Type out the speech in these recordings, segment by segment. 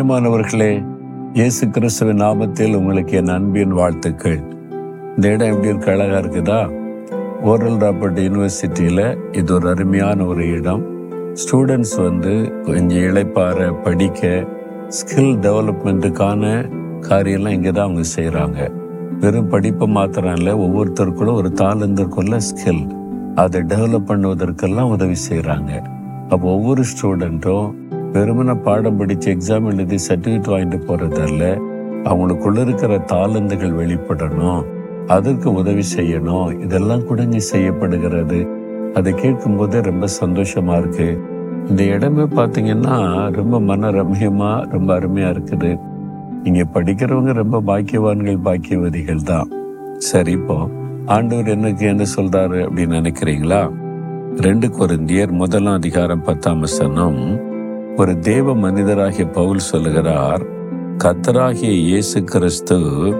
பிரியமானவர்களே இயேசு கிறிஸ்துவின் நாமத்தில் உங்களுக்கு என் அன்பின் வாழ்த்துக்கள் இந்த இடம் எப்படி இருக்கு அழகா இருக்குதா ஓரல் ராபர்ட் யூனிவர்சிட்டியில் இது ஒரு அருமையான ஒரு இடம் ஸ்டூடெண்ட்ஸ் வந்து கொஞ்சம் இளைப்பாற படிக்க ஸ்கில் டெவலப்மெண்ட்டுக்கான காரியம்லாம் இங்கே தான் அவங்க செய்கிறாங்க வெறும் படிப்பு மாத்திரம் இல்லை ஒவ்வொருத்தருக்குள்ள ஒரு தாளந்திற்குள்ள ஸ்கில் அதை டெவலப் பண்ணுவதற்கெல்லாம் உதவி செய்கிறாங்க அப்போ ஒவ்வொரு ஸ்டூடெண்ட்டும் வெறுமன பாடம் படித்து எக்ஸாம் எழுதி சர்டிஃபிகேட் வாங்கிட்டு போகிறதல்ல அவங்களுக்குள்ள இருக்கிற தாளந்துகள் வெளிப்படணும் அதற்கு உதவி செய்யணும் இதெல்லாம் கூட இங்கே செய்யப்படுகிறது அதை கேட்கும்போதே ரொம்ப சந்தோஷமா இருக்கு இந்த இடமே பார்த்தீங்கன்னா ரொம்ப மன ரம்யமா ரொம்ப அருமையா இருக்குது இங்க படிக்கிறவங்க ரொம்ப பாக்கியவான்கள் பாக்கியவதிகள் தான் சரி இப்போ ஆண்டவர் எனக்கு என்ன சொல்றாரு அப்படின்னு நினைக்கிறீங்களா ரெண்டு கொரிந்தியர் முதலாம் அதிகாரம் பத்தாம் வசனம் ஒரு தேவ மனிதராகிய பவுல் சொல்லுகிறார் கத்தராகிய இயேசு கிறிஸ்து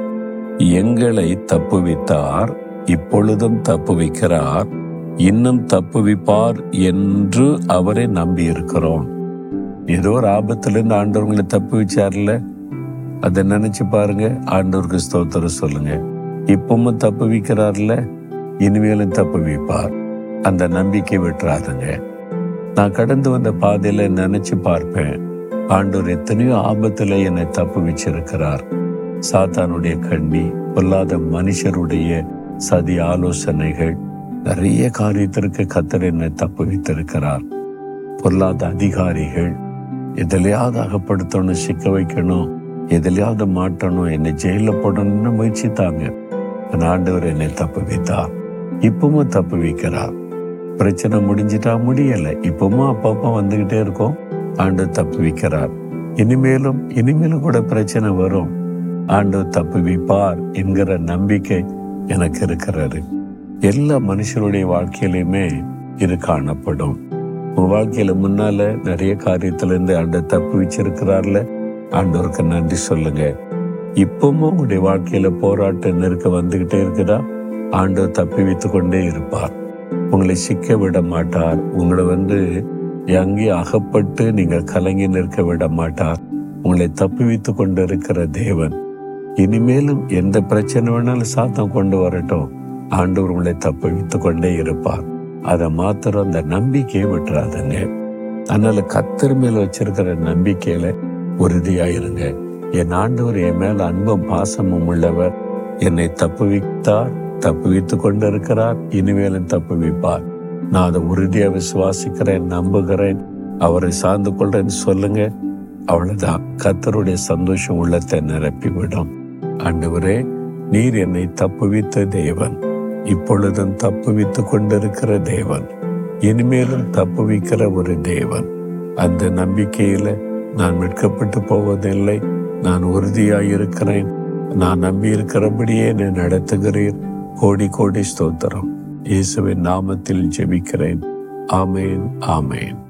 எங்களை தப்புவித்தார் இப்பொழுதும் தப்புவிக்கிறார் இன்னும் தப்புவிப்பார் என்று அவரை நம்பி இருக்கிறோம் ஏதோ ஒரு ஆபத்திலிருந்து ஆண்டவர்களை தப்புவிச்சார்ல அதை நினைச்சு பாருங்க ஆண்டவருக்கு ஸ்தோத்திரம் சொல்லுங்க இப்பவும் தப்புவிக்கிறார்ல இனிமேலும் தப்புவிப்பார் அந்த நம்பிக்கை விட்டுறாதுங்க நான் கடந்து வந்த பாதையில நினைச்சு பார்ப்பேன் ஆண்டவர் எத்தனையோ ஆபத்துல என்னை தப்பு வச்சிருக்கிறார் சாத்தானுடைய கண்ணி பொல்லாத மனுஷருடைய சதி ஆலோசனைகள் நிறைய காரியத்திற்கு கத்தர் என்னை தப்பு வைத்திருக்கிறார் பொல்லாத அதிகாரிகள் எதிலையாவது அகப்படுத்தணும் சிக்க வைக்கணும் எதிலையாவது மாட்டணும் என்னை ஜெயில போடணும்னு முயற்சித்தாங்க ஆனா ஆண்டவர் என்னை தப்பு வைத்தார் இப்பவும் தப்பு வைக்கிறார் பிரச்சனை முடிஞ்சிட்டா முடியல இப்பவும் அப்பப்போ வந்துகிட்டே இருக்கும் ஆண்டு தப்பு வைக்கிறார் இனிமேலும் இனிமேலும் கூட பிரச்சனை வரும் ஆண்டு தப்பு வைப்பார் என்கிற நம்பிக்கை எனக்கு இருக்கிறது எல்லா மனுஷருடைய வாழ்க்கையிலுமே இது காணப்படும் உங்க வாழ்க்கையில முன்னால நிறைய காரியத்துல இருந்து ஆண்டு தப்பு வச்சிருக்கிறார்ல ஆண்டவருக்கு நன்றி சொல்லுங்க இப்பவும் உங்களுடைய வாழ்க்கையில போராட்ட நெருக்க வந்துகிட்டே இருக்குதா ஆண்டவர் தப்பி வைத்து கொண்டே இருப்பார் உங்களை சிக்க விட மாட்டார் உங்களை வந்து அங்கே அகப்பட்டு நீங்கள் கலங்கி நிற்க விட மாட்டார் உங்களை தப்பி வைத்து கொண்டு இருக்கிற தேவன் இனிமேலும் எந்த பிரச்சனை வேணாலும் சாத்தம் கொண்டு வரட்டும் ஆண்டவர் உங்களை தப்பி வைத்து கொண்டே இருப்பார் அதை மாத்திரம் அந்த நம்பிக்கையை விட்டுறாதுங்க அதனால கத்தர் மேல வச்சிருக்கிற நம்பிக்கையில உறுதியாயிருங்க என் ஆண்டவர் என் மேல அன்பும் பாசமும் உள்ளவர் என்னை தப்பு வைத்தார் தப்பு வைத்து கொண்டிருக்கிறார் இனிமேலும் தப்பு வைப்பார் நான் அதை உறுதியா விசுவாசிக்கிறேன் நம்புகிறேன் அவரை சார்ந்து கொள்றேன்னு சொல்லுங்க அவ்வளவுதான் கத்தருடைய சந்தோஷம் உள்ளத்தை நிரப்பிவிடும் ஆண்டவரே நீர் என்னை தப்புவித்த தேவன் இப்பொழுதும் தப்புவித்து கொண்டிருக்கிற தேவன் இனிமேலும் தப்புவிக்கிற ஒரு தேவன் அந்த நம்பிக்கையில நான் மீட்கப்பட்டு போவதில்லை நான் உறுதியாய் இருக்கிறேன் நான் நம்பி இருக்கிறபடியே என்னை நடத்துகிறீர் கோடி கோடி ஸ்தோத்திரம் இயேசுவின் நாமத்தில் ஜெபிக்கிறேன் ஆமேன் ஆமேன்